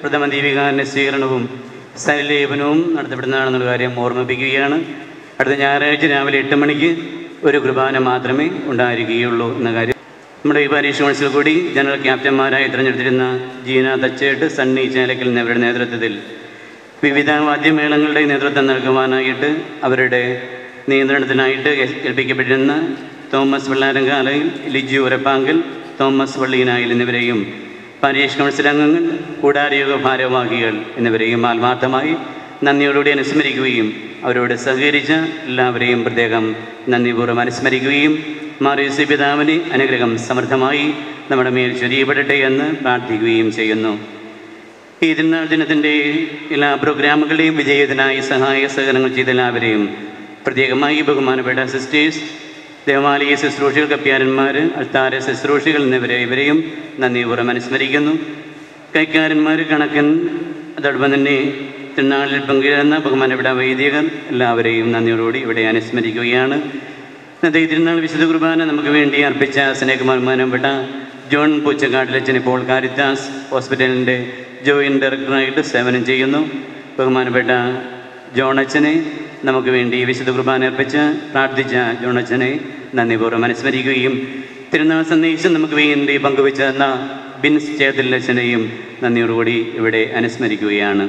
പ്രഥമ ദീപികാന്റെ സ്വീകരണവും സൈലേപനവും നടത്തപ്പെടുന്നതാണെന്നുള്ള കാര്യം ഓർമ്മിപ്പിക്കുകയാണ് അടുത്ത ഞായറാഴ്ച രാവിലെ എട്ട് മണിക്ക് ഒരു കുർബാന മാത്രമേ ഉണ്ടായിരിക്കുകയുള്ളൂ എന്ന കാര്യം നമ്മുടെ ഈ പരീക്ഷ കൗൺസിൽ കൂടി ജനറൽ ക്യാപ്റ്റന്മാരായി തിരഞ്ഞെടുത്തിരുന്ന ജീന തച്ചേട്ട് സണ്ണി ചേലക്കൽ എന്നിവരുടെ നേതൃത്വത്തിൽ വിവിധ വാദ്യമേളങ്ങളുടെ നേതൃത്വം നൽകുവാനായിട്ട് അവരുടെ നിയന്ത്രണത്തിനായിട്ട് ഏൽ- ഏൽപ്പിക്കപ്പെട്ടിരുന്ന തോമസ് വെള്ളാരങ്കാലയിൽ ലിജു ഉരപ്പാങ്കൽ തോമസ് വള്ളീനായിൽ എന്നിവരെയും പരീക്ഷ കൗൺസിൽ അംഗങ്ങൾ കൂടാരയോഗ ഭാരവാഹികൾ എന്നിവരെയും ആത്മാർത്ഥമായി നന്ദിയോടുകൂടി അനുസ്മരിക്കുകയും അവരോട് സഹകരിച്ച എല്ലാവരെയും പ്രത്യേകം നന്ദിപൂർവ്വം അനുസ്മരിക്കുകയും മാറിയസി പിതാവിന് അനുഗ്രഹം സമൃദ്ധമായി നമ്മുടെ മേൽ ചൊരിയപ്പെടട്ടെ എന്ന് പ്രാർത്ഥിക്കുകയും ചെയ്യുന്നു ഈ തിരുനാൾ ദിനത്തിൻ്റെ എല്ലാ പ്രോഗ്രാമുകളുടെയും വിജയത്തിനായി സഹായ സഹകരണങ്ങൾ ചെയ്ത എല്ലാവരെയും പ്രത്യേകമായി ബഹുമാനപ്പെട്ട സിസ്റ്റേഴ്സ് ദേവാലയ ശുശ്രൂഷകൾ കപ്പ്യാരന്മാർ അൾത്താര ശുശ്രൂഷകൾ എന്നിവരെ ഇവരെയും നന്ദിപൂർവ്വം അനുസ്മരിക്കുന്നു കൈക്കാരന്മാർ കണക്കൻ അതോടൊപ്പം തന്നെ തിരുനാളിൽ പങ്കുചേർന്ന ബഹുമാനപ്പെട്ട വൈദികർ എല്ലാവരെയും നന്ദിയോടുകൂടി ഇവിടെ അനുസ്മരിക്കുകയാണ് ഇന്നത്തെ ഈ തിരുനാൾ വിശുദ്ധ കുർബാന നമുക്ക് വേണ്ടി അർപ്പിച്ച സ്നേഹബഹുമാനപ്പെട്ട ജോൺ പൂച്ചക്കാട്ടിലച്ചൻ ഇപ്പോൾ കാരിത്താസ് ഹോസ്പിറ്റലിൻ്റെ ജോയിൻറ്റ് ഡയറക്ടറായിട്ട് സേവനം ചെയ്യുന്നു ബഹുമാനപ്പെട്ട ജോണച്ചനെ നമുക്ക് വേണ്ടി വിശുദ്ധ കുർബാന അർപ്പിച്ച് പ്രാർത്ഥിച്ച ജോണച്ചനെ നന്ദിപൂർവ്വം അനുസ്മരിക്കുകയും തിരുനാൾ സന്ദേശം നമുക്ക് വേണ്ടി പങ്കുവെച്ച എന്ന ബിൻസ് ചേതലച്ചനെയും നന്ദിയോടുകൂടി ഇവിടെ അനുസ്മരിക്കുകയാണ്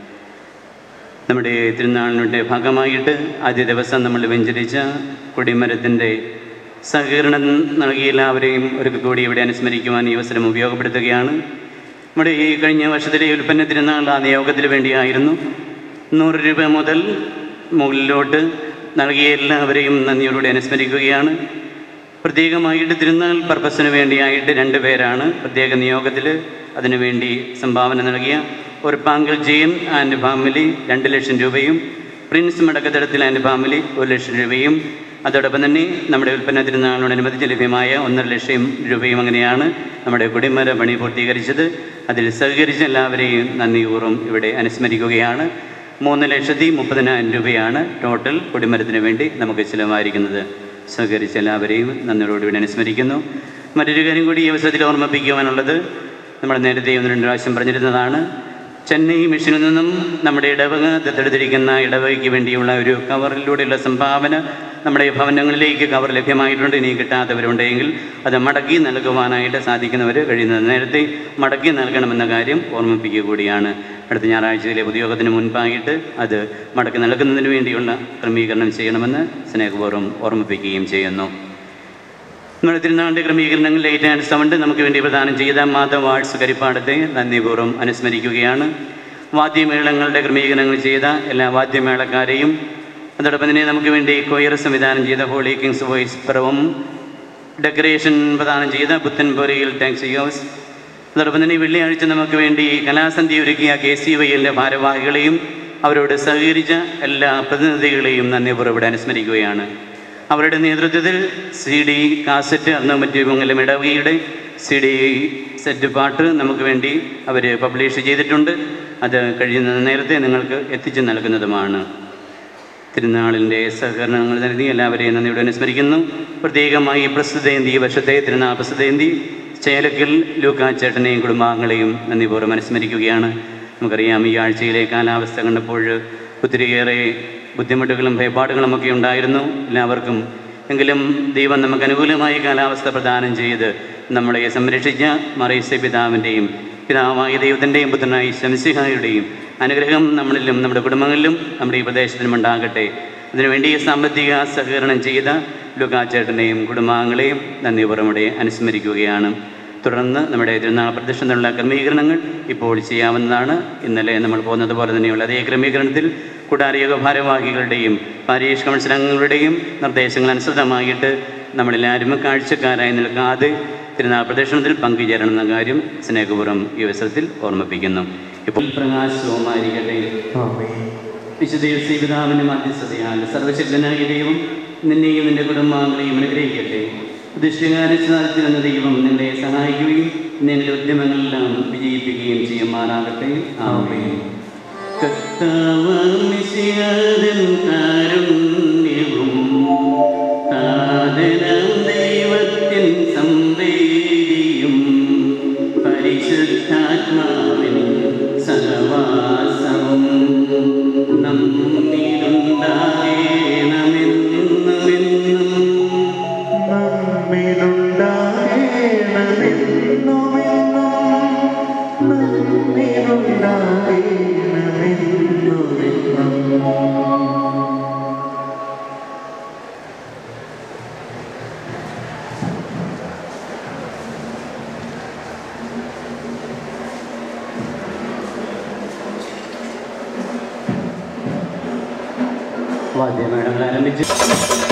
നമ്മുടെ തിരുനാളിൻ്റെ ഭാഗമായിട്ട് ആദ്യ ദിവസം നമ്മൾ വെഞ്ചരിച്ച കൊടിമരത്തിൻ്റെ സഹകരണം നൽകിയ എല്ലാവരെയും ഒരിക്കൽ കൂടി ഇവിടെ അനുസ്മരിക്കുവാൻ ഈ അവസരം ഉപയോഗപ്പെടുത്തുകയാണ് നമ്മുടെ ഈ കഴിഞ്ഞ വർഷത്തിലെ ഉൽപ്പന്ന തിരുനാൾ ആ നിയോഗത്തിന് വേണ്ടിയായിരുന്നു നൂറ് രൂപ മുതൽ മുകളിലോട്ട് നൽകിയ എല്ലാവരെയും നന്ദിയോടുകൂടി അനുസ്മരിക്കുകയാണ് പ്രത്യേകമായിട്ട് തിരുനാൾ പർപ്പസിന് വേണ്ടിയായിട്ട് രണ്ട് പേരാണ് പ്രത്യേക നിയോഗത്തിൽ അതിനുവേണ്ടി സംഭാവന നൽകിയ ഒരു പാങ്കൽ ജെയിൻ ആൻഡ് ഫാമിലി രണ്ട് ലക്ഷം രൂപയും പ്രിൻസ് മടക്കത്തടത്തിൽ ആൻഡ് ഫാമിലി ഒരു ലക്ഷം രൂപയും അതോടൊപ്പം തന്നെ നമ്മുടെ ഉൽപ്പന്ന തിരുനാളിനോടനുബന്ധിച്ച് ലഭ്യമായ ഒന്നര ലക്ഷം രൂപയും അങ്ങനെയാണ് നമ്മുടെ കുടിമര പണി പൂർത്തീകരിച്ചത് അതിൽ സഹകരിച്ച എല്ലാവരെയും നന്ദിപൂർവ്വം ഇവിടെ അനുസ്മരിക്കുകയാണ് മൂന്ന് ലക്ഷത്തി മുപ്പതിനായിരം രൂപയാണ് ടോട്ടൽ കൊടിമരത്തിന് വേണ്ടി നമുക്ക് ചിലവായിരിക്കുന്നത് സഹകരിച്ച എല്ലാവരെയും നന്ദിയോടുകൂടി അനുസ്മരിക്കുന്നു മറ്റൊരു കാര്യം കൂടി ഈ അവസരത്തിൽ ഓർമ്മിപ്പിക്കുവാനുള്ളത് നമ്മൾ നേരത്തെ ഒന്ന് രണ്ട് പ്രാവശ്യം പറഞ്ഞിരുന്നതാണ് ചെന്നൈ മിഷനിൽ നിന്നും നമ്മുടെ ഇടവക ദത്തെടുത്തിരിക്കുന്ന ഇടവകയ്ക്ക് വേണ്ടിയുള്ള ഒരു കവറിലൂടെയുള്ള സംഭാവന നമ്മുടെ ഭവനങ്ങളിലേക്ക് കവർ ലഭ്യമായിട്ടുണ്ട് ഇനി കിട്ടാത്തവരുണ്ടെങ്കിൽ അത് മടക്കി നൽകുവാനായിട്ട് സാധിക്കുന്നവർ കഴിയുന്നത് നേരത്തെ മടക്കി നൽകണമെന്ന കാര്യം ഓർമ്മിപ്പിക്കുക കൂടിയാണ് അടുത്ത ഞായറാഴ്ചയിലെ പൊതുയോഗത്തിന് മുൻപായിട്ട് അത് മടക്കി നൽകുന്നതിന് വേണ്ടിയുള്ള ക്രമീകരണം ചെയ്യണമെന്ന് സ്നേഹപൂർവ്വം ഓർമ്മിപ്പിക്കുകയും ചെയ്യുന്നു നമ്മുടെ തിരുനാളിൻ്റെ ക്രമീകരണങ്ങൾ ലേറ്റ് ആൻഡ് സൗണ്ട് നമുക്ക് വേണ്ടി പ്രദാനം ചെയ്ത മാധവ് വാർഡ്സ് കരിപ്പാടത്തെ നന്ദിപൂർവ്വം അനുസ്മരിക്കുകയാണ് വാദ്യമേളങ്ങളുടെ ക്രമീകരണങ്ങൾ ചെയ്ത എല്ലാ വാദ്യമേളക്കാരെയും അതോടൊപ്പം തന്നെ നമുക്ക് വേണ്ടി കൊയർ സംവിധാനം ചെയ്ത ഹോളി കിങ്സ് വോയിസ് പിറവും ഡെക്കറേഷൻ പ്രദാനം ചെയ്ത പുത്തൻപുരയിൽ ടാക്സി ഹൗസ് അതോടൊപ്പം തന്നെ ഈ വെള്ളിയാഴ്ച നമുക്ക് വേണ്ടി കലാസന്ധ്യ ഒരുക്കിയ കെ സി വൈയിലെ ഭാരവാഹികളെയും അവരോട് സഹകരിച്ച എല്ലാ പ്രതിനിധികളെയും നന്ദിപൂർവ്വം ഇവിടെ അനുസ്മരിക്കുകയാണ് അവരുടെ നേതൃത്വത്തിൽ സി ഡി കാസറ്റ് അന്ന് മറ്റു മംഗലം ഇടവകയുടെ സി ഡി സെറ്റ് പാട്ട് നമുക്ക് വേണ്ടി അവർ പബ്ലിഷ് ചെയ്തിട്ടുണ്ട് അത് കഴിയുന്ന നേരത്തെ നിങ്ങൾക്ക് എത്തിച്ചു നൽകുന്നതുമാണ് തിരുനാളിൻ്റെ സഹകരണങ്ങൾ നൽകി എല്ലാവരെയും നന്ദിയോടെ അനുസ്മരിക്കുന്നു പ്രത്യേകമായി പ്രസ്തുതേന്തി ഈ വർഷത്തെ തിരുനാൾ പ്രസ്തുതേന്തി ചേലക്കൽ ലൂക്കാച്ചേട്ടനെയും കുടുംബാംഗങ്ങളെയും നന്ദിപൂർവ്വം അനുസ്മരിക്കുകയാണ് നമുക്കറിയാം ഈ ആഴ്ചയിലെ കാലാവസ്ഥ കണ്ടപ്പോൾ ഒത്തിരിയേറെ ബുദ്ധിമുട്ടുകളും ഭയപ്പാടുകളും ഒക്കെ ഉണ്ടായിരുന്നു എല്ലാവർക്കും എങ്കിലും ദൈവം നമുക്ക് അനുകൂലമായ കാലാവസ്ഥ പ്രദാനം ചെയ്ത് നമ്മളെ സംരക്ഷിച്ച മറീസ പിതാവിൻ്റെയും പിതാവായ ദൈവത്തിൻ്റെയും പുത്രനായ ശംസിഹായുടെയും അനുഗ്രഹം നമ്മളിലും നമ്മുടെ കുടുംബങ്ങളിലും നമ്മുടെ ഈ പ്രദേശത്തിലും ഉണ്ടാകട്ടെ അതിനുവേണ്ടി സാമ്പത്തിക സഹകരണം ചെയ്ത ലുക്കാച്ചേട്ടനെയും കുടുംബാംഗങ്ങളെയും നന്ദിപുറമുടെ അനുസ്മരിക്കുകയാണ് തുടർന്ന് നമ്മുടെ തിരുനാൾ പ്രദക്ഷിണത്തിനുള്ള ക്രമീകരണങ്ങൾ ഇപ്പോൾ ചെയ്യാവുന്നതാണ് ഇന്നലെ നമ്മൾ പോകുന്നത് പോലെ തന്നെയുള്ള അതേ ക്രമീകരണത്തിൽ കൂടാരയോഗ ഭാരവാഹികളുടെയും പാരീഷ് കൗൺസിൽ അംഗങ്ങളുടെയും നിർദ്ദേശങ്ങൾ അനുസൃതമായിട്ട് നമ്മളെല്ലാവരും കാഴ്ചക്കാരായി നിൽക്കാതെ തിരുനാൾ പ്രദക്ഷിണത്തിൽ പങ്കുചേരണം എന്ന കാര്യം സ്നേഹപൂർവ്വം ഈ അവസരത്തിൽ ഓർമ്മിപ്പിക്കുന്നു ഇപ്പോൾ പ്രകാശവുമായിരിക്കട്ടെ വിശുദ്ധ പിതാവിൻ്റെ മധ്യസ്ഥതയാൽ സർവശക്തനായ ദൈവം നിന്നെയും നിന്റെ കുടുംബാംഗങ്ങളെയും അനുഗ്രഹിക്കട്ടെ ദൃശ്യകാരസ്ഥാനത്തിലെന്ന ദൈവം നിന്നെ സഹായിക്കുകയും നിന്റെ ഉദ്യമങ്ങളെല്ലാം വിജയിപ്പിക്കുകയും ചെയ്യുമാറാകട്ടെ ആമേ കർത്താവമിശിയാതൻ കാരുണ്യവും താതനം ദൈവത്തിൻ സംവേദിയും പരിശുദ്ധാത്മാവിൻ വാദ്യമേളങ്ങൾ ആരംഭിച്ചു